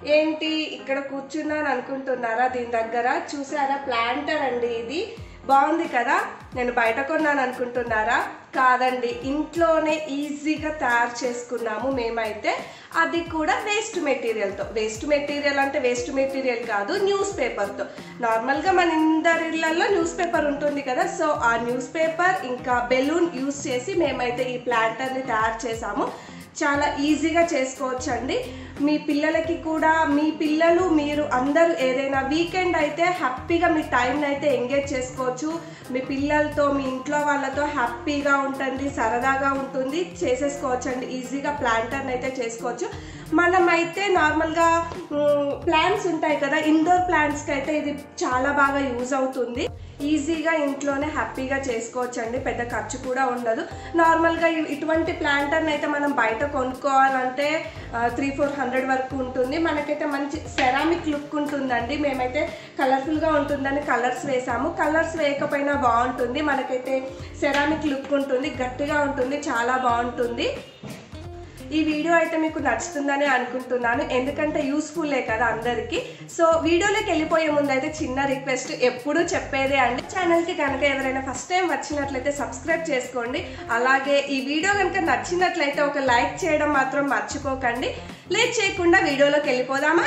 ఏంటి ఇక్కడ కూర్చున్నాను అనుకుంటున్నారా దీని దగ్గర చూసారా ప్లాంటర్ అండి ఇది బాగుంది కదా నేను బయట కొన్నాను అనుకుంటున్నారా కాదండి ఇంట్లోనే ఈజీగా తయారు చేసుకున్నాము మేమైతే అది కూడా వేస్ట్ మెటీరియల్తో వేస్ట్ మెటీరియల్ అంటే వేస్ట్ మెటీరియల్ కాదు న్యూస్ పేపర్తో నార్మల్గా మన ఇందరి ఇళ్ళల్లో న్యూస్ పేపర్ ఉంటుంది కదా సో ఆ న్యూస్ పేపర్ ఇంకా బెలూన్ యూస్ చేసి మేమైతే ఈ ప్లాంటర్ని తయారు చేసాము చాలా ఈజీగా చేసుకోవచ్చండి మీ పిల్లలకి కూడా మీ పిల్లలు మీరు అందరూ ఏదైనా వీకెండ్ అయితే హ్యాపీగా మీ టైంని అయితే ఎంగేజ్ చేసుకోవచ్చు మీ పిల్లలతో మీ ఇంట్లో వాళ్ళతో హ్యాపీగా ఉంటుంది సరదాగా ఉంటుంది చేసేసుకోవచ్చు అండి ఈజీగా ప్లాంటర్ని అయితే చేసుకోవచ్చు మనమైతే నార్మల్గా ప్లాంట్స్ ఉంటాయి కదా ఇండోర్ ప్లాంట్స్కి అయితే ఇది చాలా బాగా యూజ్ అవుతుంది ఈజీగా ఇంట్లోనే హ్యాపీగా చేసుకోవచ్చు అండి పెద్ద ఖర్చు కూడా ఉండదు నార్మల్గా ఇ- ఇటువంటి ప్లాంటర్ని అయితే మనం బయట కొనుక్కోవాలంటే త్రీ ఫోర్ హండ్రెడ్ వరకు ఉంటుంది మనకైతే మంచి సెరామిక్ లుక్ ఉంటుందండి మేమైతే కలర్ఫుల్గా ఉంటుందని కలర్స్ వేసాము కలర్స్ వేయకపోయినా బాగుంటుంది మనకైతే సెరామిక్ లుక్ ఉంటుంది గట్టిగా ఉంటుంది చాలా బాగుంటుంది ఈ వీడియో అయితే మీకు నచ్చుతుందని అనుకుంటున్నాను ఎందుకంటే యూస్ఫుల్లే కదా అందరికీ సో వీడియోలోకి వెళ్ళిపోయే ముందు అయితే చిన్న రిక్వెస్ట్ ఎప్పుడూ చెప్పేదే అండి ఛానల్కి కనుక ఎవరైనా ఫస్ట్ టైం వచ్చినట్లయితే సబ్స్క్రైబ్ చేసుకోండి అలాగే ఈ వీడియో కనుక నచ్చినట్లయితే ఒక లైక్ చేయడం మాత్రం మర్చిపోకండి లేట్ చేయకుండా వీడియోలోకి వెళ్ళిపోదామా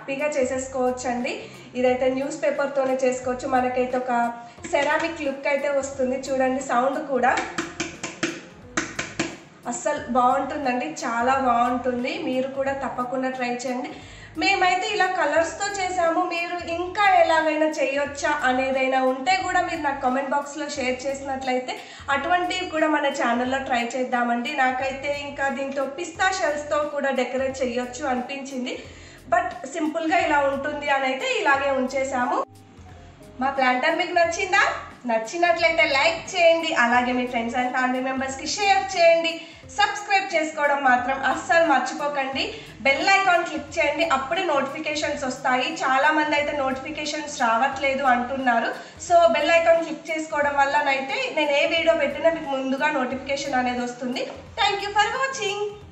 హ్యాపీగా చేసేసుకోవచ్చండి ఇదైతే న్యూస్ పేపర్తోనే చేసుకోవచ్చు మనకైతే ఒక సెరామిక్ లుక్ అయితే వస్తుంది చూడండి సౌండ్ కూడా అస్సలు బాగుంటుందండి చాలా బాగుంటుంది మీరు కూడా తప్పకుండా ట్రై చేయండి మేమైతే ఇలా కలర్స్తో చేసాము మీరు ఇంకా ఎలాగైనా చేయొచ్చా అనేదైనా ఉంటే కూడా మీరు నాకు కామెంట్ బాక్స్లో షేర్ చేసినట్లయితే అటువంటివి కూడా మన ఛానల్లో ట్రై చేద్దామండి నాకైతే ఇంకా దీంతో పిస్తా షెల్స్తో కూడా డెకరేట్ చేయొచ్చు అనిపించింది బట్ సింపుల్గా ఇలా ఉంటుంది అని అయితే ఇలాగే ఉంచేసాము మా ప్లాంటర్ మీకు నచ్చిందా నచ్చినట్లయితే లైక్ చేయండి అలాగే మీ ఫ్రెండ్స్ అండ్ ఫ్యామిలీ మెంబర్స్కి షేర్ చేయండి సబ్స్క్రైబ్ చేసుకోవడం మాత్రం అస్సలు మర్చిపోకండి బెల్ ఐకాన్ క్లిక్ చేయండి అప్పుడే నోటిఫికేషన్స్ వస్తాయి చాలా మంది అయితే నోటిఫికేషన్స్ రావట్లేదు అంటున్నారు సో బెల్ ఐకాన్ క్లిక్ చేసుకోవడం వల్లనైతే నేను ఏ వీడియో పెట్టినా మీకు ముందుగా నోటిఫికేషన్ అనేది వస్తుంది థ్యాంక్ యూ ఫర్ వాచింగ్